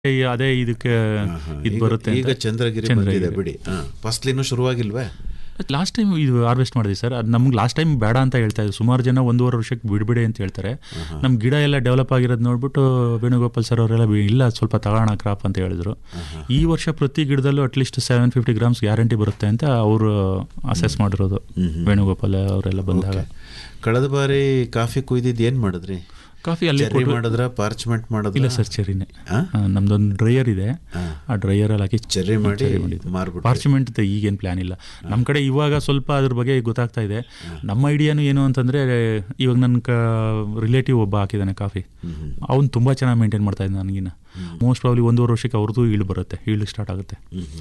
ಈ- ಅದೇ ಇದಕ್ಕೆ ಇದು ಈಗ- ಬರುತ್ತೆ ಈಗ ಚಂದ್ರಗಿರಿ ಬಂದಿದೆ ಬಿಡಿ ಹಾ. ಫಸ್ಲಿನೂ ಶುರುವಾಗಿಲ್ವೇ ಲಾಸ್ಟ್ ಟೈಮ್ ಇದು ಹಾರ್ವೆಸ್ಟ್ ಮಾಡಿದ್ವಿ ಸರ್ ಅದು ನಮ್ಗೆ ಲಾಸ್ಟ್ ಟೈಮ್ ಬೇಡ ಅಂತ ಹೇಳ್ತಾ ಇದ್ರು ಸುಮಾರು ಜನ ಒಂದೂವರೆ ವರ್ಷಕ್ಕೆ ಬಿಡ್ಬಿಡಿ ಅಂತ ಹೇಳ್ತಾರೆ ನಮ್ಮ ಗಿಡ ಎಲ್ಲ ಡೆವಲಪ್ ಆಗಿರೋದು ನೋಡ್ಬಿಟ್ಟು ವೇಣುಗೋಪಾಲ್ ಸರ್ ಅವರೆಲ್ಲ ಬಿ- ಇಲ್ಲ ಸ್ವಲ್ಪ ತಗೋಣ ಕ್ರಾಪ್ ಅಂತ ಹೇಳಿದ್ರು ಈ ವರ್ಷ ಪ್ರತಿ ಗಿಡದಲ್ಲೂ at least seven fifty grams guarantee ಬರುತ್ತೆ ಅಂತ ಅವರು ಅಸೆಸ್ ಮಾಡಿರೋದು ವೇಣುಗೋಪಾಲ್ ಅವರೆಲ್ಲ ಬಂದಾಗ ಕಳೆದ ಬಾರಿ ಕಾಫಿ ಕುಯ್ದಿದ್ದು ಏನ್ ಮಾಡಿದ್ರಿ ಕಾಫಿ ಅಲ್ಲಿ ಚೆರ್ರಿ ಮಾಡಿದ್ರ ಪಾರ್ಚ್ಮೆಂಟ್ ಮಾಡಿದ್ರ ಇಲ್ಲ ಸರ್ ಚೆರಿನೇ ಆ? ನಮ್ದೊಂದು ಡ್ರೈಯರ್ ಇದೆ ಹಾ. ಆ ಡ್ರೈಯರಲ್ಲಿ ಹಾಕಿ ಚೆರ್ರಿ ಮಾಡಿ ಚೆರ್ರಿ ಮಾಡಿದ್ದು. ಮಾರ್ಬಿಟ್ರಿ ಪಾರ್ಚಮೆಂಟ್ ಈಗೇನು ಪ್ಲ್ಯಾನ್ ಇಲ್ಲ ನಮ್ಮ ಕಡೆ ಇವಾಗ ಸ್ವಲ್ಪ ಅದ್ರ ಬಗ್ಗೆ ಗೊತ್ತಾಗ್ತಾ ಇದೆ ನಮ್ಮ ಐಡಿಯಾನು ಏನು ಅಂತಂದರೆ ಇವಾಗ ನನ್ನ ಕ ರಿಲೇಟಿವ್ ಒಬ್ಬ ಹಾಕಿದ್ದಾನೆ ಕಾಫಿ ಅವ್ನು ತುಂಬ ಚೆನ್ನಾಗಿ ಮೇಂಟೈನ್ ಮಾಡ್ತಾ ಇದ್ದಾನೆ ನನಗಿನ್ನ ಮೋಸ್ಟ್ ಪ್ರಾಬ್ಲಿ ಒಂದೂವರೆ ವರ್ಷಕ್ಕೆ ಅವ್ರದ್ದು ಇಳು ಬರುತ್ತೆ ಇಳು ಸ್ಟಾರ್ಟ್ ಆಗುತ್ತೆ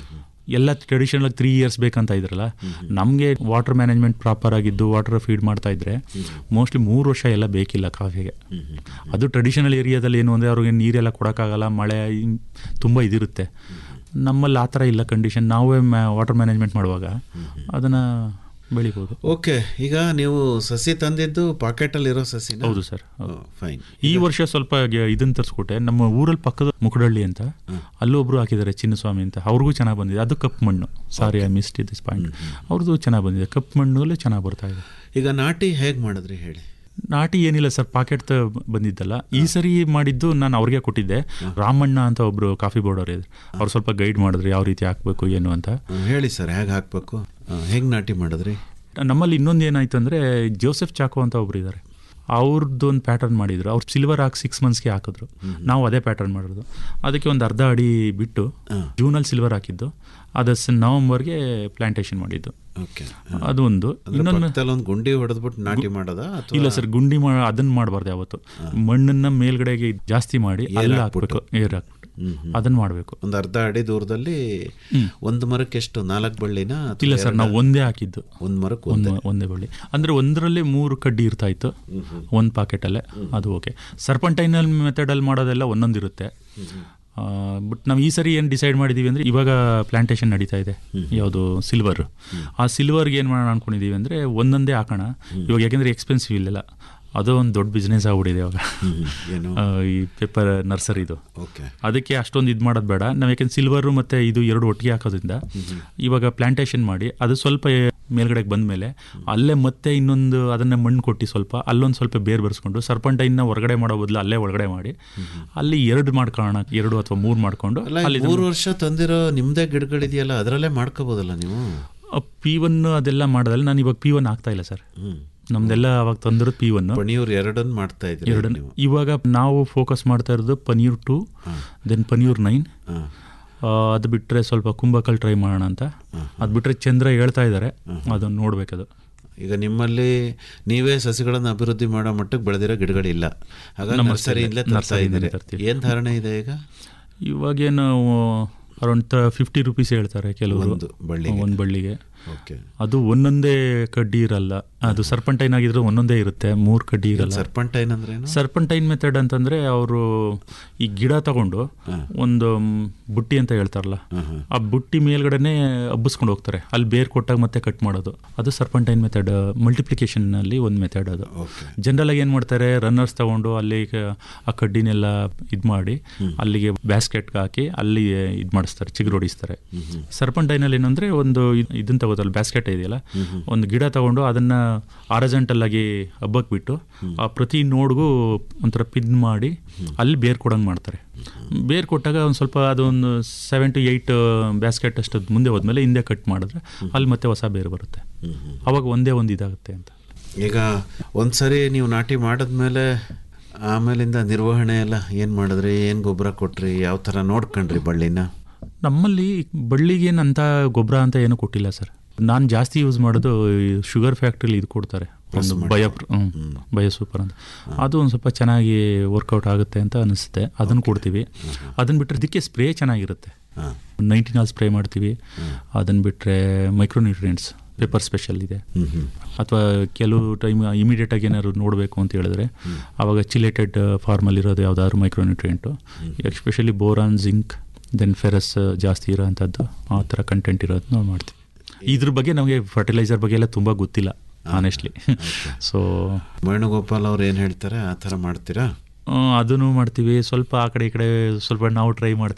ಎಲ್ಲ ಟ್ರೆಡಿಷನಲ್ ತ್ರೀ ಇಯರ್ಸ್ ಬೇಕಂತ ಇದ್ರಲ್ಲ ನಮಗೆ ವಾಟರ್ ಮ್ಯಾನೇಜ್ಮೆಂಟ್ ಪ್ರಾಪರ್ ಆಗಿದ್ದು ವಾಟರ್ ಫೀಡ್ ಮಾಡ್ತಾ ಇದ್ರೆ ಮೋಸ್ಟ್ಲಿ ಮೂರು ವರ್ಷ ಎಲ್ಲ ಬೇಕಿಲ್ಲ ಕಾಫಿಗೆ ಅದು ಟ್ರೆಡಿಷನಲ್ ಏರಿಯಾದಲ್ಲಿ ಏನು ಅಂದರೆ ಅವ್ರಿಗೆ ನೀರೆಲ್ಲ ಕೊಡೋಕ್ಕಾಗಲ್ಲ ಮಳೆ ಇನ್- ತುಂಬ ಇದಿರುತ್ತೆ ನಮ್ಮಲ್ಲಿ ಆ ಥರ ಇಲ್ಲ ಕಂಡೀಷನ್ ನಾವೇ ಮ್ಯಾ ವಾಟರ್ ಮ್ಯಾನೇಜ್ಮೆಂಟ್ ಮಾಡುವಾಗ ಅದನ್ನು ಬೆಳಿಬೋದು ಓಕೆ ಈಗ ನೀವು ಸಸಿ ತಂದಿದ್ದು ಪಾಕೆಟ್ ಅಲ್ಲಿ ಇರೋ ಸಸಿನ ಹೌದು ಸರ್ ಫೈನ್ ಈ ವರ್ಷ ಸ್ವಲ್ಪ ಗೆ- ಇದನ್ನ ತರಿಸ್ಕೊಟ್ಟೆ ನಮ್ಮ ಊರಲ್ಲಿ ಪಕ್ಕದ ಮುಕಡಹಳ್ಳಿ ಅಂತ ಅಲ್ಲೊಬ್ರು ಹಾಕಿದ್ದಾರೆ ಚಿನ್ನಸ್ವಾಮಿ ಅಂತ ಅವ್ರಿಗೂ ಚೆನ್ನಾಗಿ ಬಂದಿದೆ ಅದು ಕಪ್ಪು ಮಣ್ಣು sorry I missed this point ಅವ್ರದ್ದು ಚೆನ್ನಾಗಿ ಬಂದಿದೆ ಕಪ್ಪು ಮಣ್ಣಲ್ಲೇ ಚೆನ್ನಾಗಿ ಬರ್ತಾ ಇದೆ ಈಗ ನಾಟಿ ಹೇಗ್ ಮಾಡಿದ್ರಿ ಹೇಳಿ ನಾಟಿ ಏನಿಲ್ಲ ಸರ್ ಪಾಕೆಟ್ ಬಂದಿದ್ದಲ್ಲ ಈ ಸರಿ ಮಾಡಿದ್ದು ನಾನು ಅವ್ರಿಗೆ ಕೊಟ್ಟಿದ್ದೆ ರಾಮಣ್ಣ ಅಂತ ಒಬ್ರು ಕಾಫಿ ಬೋರ್ಡ್ ಅವ್ರು ಇದ್ರು ಅವ್ರು ಸ್ವಲ್ಪ ಗೈಡ್ ಮಾಡಿದ್ರು ಯಾವ ರೀತಿ ಹಾಕ್ಬೇಕು ಏನು ಅಂತ ಹ್ಮ್, ಹೇಳಿ ಸರ್ ಹೇಗೆ ಹಾಕ್ಬೇಕು ಆ, ಹೇಗ್ ನಾಟಿ ಮಾಡಿದ್ರಿ ನಮ್ಮಲ್ಲಿ ಇನ್ನೊಂದು ಏನಾಯ್ತು ಅಂದರೆ ಜೋಸೆಫ್ ಚಾಕೋ ಅಂತ ಒಬ್ರು ಇದ್ದಾರೆ ಅವ್ರದ್ದು ಒಂದು ಪ್ಯಾಟರ್ನ್ ಮಾಡಿದ್ರು ಅವ್ರು ಸಿಲ್ವರ್ ಹಾಕಿ ಸಿಕ್ಸ್ ಮಂತ್ಸ್ಗೆ ಹಾಕಿದ್ರು ನಾವು ಅದೇ ಪ್ಯಾಟರ್ನ್ ಮಾಡಿರೋದು ಅದಕ್ಕೆ ಒಂದು ಅರ್ಧ ಅಡಿ ಬಿಟ್ಟು ಜೂನಲ್ಲಿ ಸಿಲ್ವರ್ ಹಾಕಿದ್ದು ಅದು ಸ ನವಂಬರ್ಗೆ ಪ್ಲಾಂಟೇಶನ್ ಮಾಡಿದ್ದು ಓಕೆ ಅದು ಒಂದು ಇನ್ನೊಂದು ಪಕ್ಕದಲ್ಲಿ ಒಂದು ಗುಂಡಿ ಹೊಡೆದ್ಬಿಟ್ಟು ನಾಟಿ ಮಾಡೋದಾ ಅಥವಾ ಇಲ್ಲ ಸರ್ ಗುಂಡಿ ಮಾ ಅದನ್ನ ಮಾಡಬಾರ್ದು ಯಾವತ್ತು ಮಣ್ಣನ್ನ ಮೇಲ್ಗಡೆಗೆ ಜಾಸ್ತಿ ಮಾಡಿ ಅಲ್ಲ ಹಾಕ್ಬೇಕು ಏರ್ ಹಾಕ್ಬಿಟ್ಟು ಅದನ್ನ ಮಾಡಬೇಕು ಒಂದು ಅರ್ಧ ಅಡಿ ದೂರದಲ್ಲಿ ಒಂದು ಮರಕ್ಕೆ ಎಷ್ಟು ನಾಲ್ಕು ಬಳ್ಳಿನ ಅಥವಾ ಇಲ್ಲ ಸರ್ ನಾವು ಒಂದೇ ಹಾಕಿದ್ದು ಒಂದ್ ಮರಕ್ಕೆ ಒಂದು ಒಂದು ಒಂದೇ ಬಳ್ಳಿ ಅಂದ್ರೆ ಒಂದರಲ್ಲಿ ಮೂರು ಕಡ್ಡಿ ಇರ್ತಾ ಇತ್ತು ಒಂದು ಪಾಕೆಟಲ್ಲೇ ಅದು ಓಕೆ ಸರ್ಪಂಟೈನಲ್ ಮೆಥಡಲ್ಲಿ ಮಾಡೋದೆಲ್ಲ ಒಂದೊಂದಿರುತ್ತೆ ಬಟ್ ನಾವು ಈ ಸರಿ ಏನು ಡಿಸೈಡ್ ಮಾಡಿದ್ದೀವಿ ಅಂದರೆ ಇವಾಗ ಪ್ಲಾಂಟೇಶನ್ ನಡೀತಾ ಇದೆ ಯಾವುದು ಸಿಲ್ವರ್ ಆ ಸಿಲ್ವರ್ಗೆ ಏನು ಮಾಡೋಣ ಅನ್ಕೊಂಡಿದ್ದೀವಿ ಅಂದರೆ ಒಂದೊಂದೇ ಹಾಕೋಣ ಇವಾಗ ಯಾಕೆಂದರೆ ಎಕ್ಸ್ಪೆನ್ಸಿವ್ ಇಲ್ಲೆಲ್ಲ ಅದು ಒಂದು ದೊಡ್ಡ ಬಿಸ್ನೆಸ್ ಆಗ್ಬಿಟ್ಟಿದೆ ಇವಾಗ ಏನು ಆ, ಈ ಪೇಪರ್ ನರ್ಸರಿದು ಓಕೆ ಅದಕ್ಕೆ ಅಷ್ಟೊಂದು ಇದು ಮಾಡೋದು ಬೇಡ ನಾವು ಯಾಕೆಂದ್ರೆ ಸಿಲ್ವರು ಮತ್ತು ಇದು ಎರಡು ಒಟ್ಟಿಗೆ ಹಾಕೋದ್ರಿಂದ ಇವಾಗ ಪ್ಲಾಂಟೇಶನ್ ಮಾಡಿ ಅದು ಸ್ವಲ್ಪ ಮೇಲ್ಗಡೆಗೆ ಬಂದಮೇಲೆ ಅಲ್ಲೇ ಮತ್ತೆ ಇನ್ನೊಂದು ಅದನ್ನ ಮಣ್ಣು ಕೊಟ್ಟು ಸ್ವಲ್ಪ ಅಲ್ಲೊಂದು ಸ್ವಲ್ಪ ಬೇರ್ ಬೆರೆಸ್ಕೊಂಡು ಸರ್ಪಂಟೈನ್ನ ಹೊರಗಡೆ ಮಾಡೋ ಬದಲು ಅಲ್ಲೇ ಒಳಗಡೆ ಮಾಡಿ ಅಲ್ಲಿ ಎರಡು ಮಾಡ್ಕೊಳ್ಳೋಣ ಎರಡು ಅಥವಾ ಮೂರು ಮಾಡ್ಕೊಂಡು ಅಲ್ಲ ಅಲ್ಲಿ ಮೂರು ವರ್ಷ ತಂದಿರೋ ನಿಮ್ದೇ ಗಿಡಗಳಿದೆಯಲ್ಲ ಅದರಲ್ಲೇ ಮಾಡ್ಕೋಬೋದಲ್ಲ ನೀವು ಪಿ ಒನ್ ಅದೆಲ್ಲ ಮಾಡೋದಲ್ಲ ನಾನು ಇವಾಗ ಪಿ ಒನ್ ಆಗ್ತಾ ಇಲ್ಲ ಸರ್ ಹ್ಮ್ ನಮ್ದೆಲ್ಲ ಅವಾಗ ತಂದಿರೋದು ಪಿ ಒನ್ ಪಣಿಯೂರ್ ಎರಡನ್ನ ಮಾಡ್ತಾ ಇದ್ರಿ ಎರಡು ನೀವು ಇವಾಗ ನಾವು ಫೋಕಸ್ ಮಾಡ್ತಾ ಇರೋದು Panniyur two then Panniyur nine ಹಾ. ಅದು ಬಿಟ್ಟರೆ ಸ್ವಲ್ಪ ಕುಂಬಕಲ್ ಟ್ರೈ ಮಾಡೋಣ ಅಂತ ಅದು ಬಿಟ್ಟರೆ ಚಂದ್ರ ಹೇಳ್ತಾ ಇದ್ದಾರೆ ಅದನ್ನು ನೋಡ್ಬೇಕದು ಈಗ ನಿಮ್ಮಲ್ಲಿ ನೀವೇ ಸಸಿಗಳನ್ನು ಅಭಿವೃದ್ಧಿ ಮಾಡೋ ಮಟ್ಟಕ್ಕೆ ಬೆಳೆದಿರೋ ಗಿಡಗಳಿಲ್ಲ ಹಾಗಾಗಿ ನಮ್ಮ ನರ್ಸರಿಯಿಂದಲೇ ತರ್ತಾ ನರ್ಸರಿಯಿಂದಲೇ ಇದ್ದೀರಿ ತರ್ತೀವಿ. ಏನ್ ಧಾರಣೆ ಇದೆ ಈಗ ಇವಾಗೇನು ಅರೌಂಡ್ ಫಿಫ್ಟಿ ರುಪೀಸ್ ಹೇಳ್ತಾರೆ ಕೆಲವರು ಒಂದು ಬಳ್ಳಿಗೆ ಒಂದು ಬಳ್ಳಿಗೆ ಓಕೆ ಅದು ಒಂದೊಂದೇ ಕಡ್ಡಿ ಇರಲ್ಲ ಅದು ಸರ್ಪಂಟೈನ್ ಆಗಿದ್ರೆ ಒಂದೊಂದೇ ಇರುತ್ತೆ ಮೂರು ಕಡ್ಡಿ ಇರಲ್ಲ ಸರ್ಪಂಟೈನ್ ಅಂದ್ರೇನು ಸರ್ಪಂಟೈನ್ ಮೆಥಡ್ ಅಂತಂದ್ರೆ ಅವರು ಈ ಗಿಡ ತಗೊಂಡು ಒಂದು ಮ್, ಬುಟ್ಟಿ ಅಂತ ಹೇಳ್ತಾರಲ್ಲ ಆ ಬುಟ್ಟಿ ಮೇಲ್ಗಡೆನೆ ಹಬ್ಬಿಸ್ಕೊಂಡು ಹೋಗ್ತಾರೆ ಅಲ್ಲಿ ಬೇರ್ ಕೊಟ್ಟಾಗ ಮತ್ತೆ ಕಟ್ ಮಾಡೋದು ಅದು ಸರ್ಪಂಟೈನ್ ಮೆಥಡ್ ಮಲ್ಟಿಪ್ಲಿಕೇಶನ್ ಅಲ್ಲಿ ಒಂದು ಮೆಥಡ್ ಅದು ಓಕೆ ಜನರಲ್ ಆಗಿ ಏನು ಮಾಡ್ತಾರೆ ರನ್ನರ್ಸ್ ತಗೊಂಡು ಅಲ್ಲಿ ಕ- ಆ ಕಡ್ಡಿನೆಲ್ಲ ಇದು ಮಾಡಿ ಅಲ್ಲಿಗೆ ಬ್ಯಾಸ್ಕೆಟ್ಗೆ ಹಾಕಿ ಅಲ್ಲಿ ಇದು ಮಾಡಿಸ್ತಾರೆ ಚಿಗುರು ಹೊಡಿಸ್ತಾರೆ ಸರ್ಪಂಟೈನಲ್ಲಿ ಏನಂದ್ರೆ ಒಂದು ಇದ್- ಇದನ್ನ ತಗೋತಲ್ಲ ಬ್ಯಾಸ್ಕೆಟ್ ಇದೆಯಲ್ಲ ಒಂದು ಗಿಡ ತಗೊಂಡು ಅದನ್ನ ಆರಜೆಂಟಲ್ ಆಗಿ ಹಬ್ಬಕ್ಕೆ ಬಿಟ್ಟು ಆ ಪ್ರತಿ ನೋಡ್ಗೂ ಒಂಥರ ಪಿನ್ ಮಾಡಿ ಅಲ್ಲಿ ಬೇರ್ ಕೊಡಂಗೆ ಮಾಡ್ತಾರೆ ಬೇರ್ ಕೊಟ್ಟಾಗ ಒಂದು ಸ್ವಲ್ಪ ಅದೊಂದು ಸೆವೆನ್ ಟು ಏಯ್ಟ್ ಬ್ಯಾಸ್ಕೆಟ್ ಅಷ್ಟು ಮುಂದೆ ಹೋದ್ಮೇಲೆ ಹಿಂದೆ ಕಟ್ ಮಾಡಿದ್ರೆ ಅಲ್ಲಿ ಮತ್ತೆ ಹೊಸ ಬೇರು ಬರುತ್ತೆ ಅವಾಗ ಒಂದೇ ಒಂದು ಇದಾಗುತ್ತೆ ಅಂತ ಈಗ ಒಂದ್ಸರಿ ನೀವು ನಾಟಿ ಮಾಡಿದ್ಮೇಲೆ ಆಮೇಲಿಂದ ನಿರ್ವಹಣೆ ಎಲ್ಲ ಏನ್ ಮಾಡಿದ್ರಿ ಏನ್ ಗೊಬ್ಬರ ಕೊಟ್ರಿ ಯಾವ ತರ ನೋಡ್ಕೊಂಡ್ರಿ ಬಳ್ಳಿನ ನಮ್ಮಲ್ಲಿ ಬಳ್ಳಿಗೇನಂತ ಗೊಬ್ಬರ ಅಂತ ಏನು ಕೊಟ್ಟಿಲ್ಲ ಸರ್ ನಾನು ಜಾಸ್ತಿ ಯೂಸ್ ಮಾಡೋದು ಶುಗರ್ ಫ್ಯಾಕ್ಟ್ರಿಲಿ ಇದು ಕೊಡ್ತಾರೆ ಒಂದು ಬಯೋ ಬಯೋ ಸೂಪರ್ ಅಂತ ಅದು ಒಂದು ಸ್ವಲ್ಪ ಚೆನ್ನಾಗಿ ವರ್ಕೌಟ್ ಆಗುತ್ತೆ ಅಂತ ಅನಿಸುತ್ತೆ ಅದನ್ನು ಕೊಡ್ತೀವಿ ಅದನ್ನು ಬಿಟ್ಟರೆ ಇದಕ್ಕೆ ಸ್ಪ್ರೇ ಚೆನ್ನಾಗಿರುತ್ತೆ ಹಾ ನೈಂಟಿನಾಲ್ ಸ್ಪ್ರೇ ಮಾಡ್ತೀವಿ ಅದನ್ನು ಬಿಟ್ಟರೆ ಮೈಕ್ರೋನ್ಯೂಟ್ರಿಯೆಂಟ್ಸ್ ಪೇಪರ್ ಸ್ಪೆಷಲ್ ಇದೆ ಹ್ಮ್ ಹ್ಮ್ ಅಥವಾ ಕೆಲವು ಟೈಮ್ ಇಮಿಡಿಯೇಟಾಗಿ ಏನಾದ್ರು ನೋಡಬೇಕು ಅಂತ ಹೇಳಿದ್ರೆ ಆವಾಗ ಚಿಲೇಟೆಡ್ ಫಾರ್ಮಲ್ಲಿರೋದು ಯಾವುದಾದ್ರು micronutrient especially boron zinc then ferrous ಜಾಸ್ತಿ ಇರೋ ಅಂಥದ್ದು ಆ ಥರ ಕಂಟೆಂಟ್ ಇರೋದು ನಾವು ಮಾಡ್ತೀವಿ ಇದ್ರ ಬಗ್ಗೆ ನಮಗೆ ಫರ್ಟಿಲೈಸರ್ ಬಗ್ಗೆ ಎಲ್ಲ ತುಂಬ ಗೊತ್ತಿಲ್ಲ ಆನೆಸ್ಟ್ಲಿ ಸೊ ವೇಣುಗೋಪಾಲ್ ಅವ್ರು ಏನ್ ಹೇಳ್ತಾರೆ ಆ ತರ ಮಾಡ್ತೀರಾ ಅದನ್ನು ಮಾಡ್ತೀವಿ ಸ್ವಲ್ಪ ಆ ಕಡೆ ಈ ಕಡೆ ಸ್ವಲ್ಪ ನಾವು ಟ್ರೈ ಮಾಡ್ತೀವಿ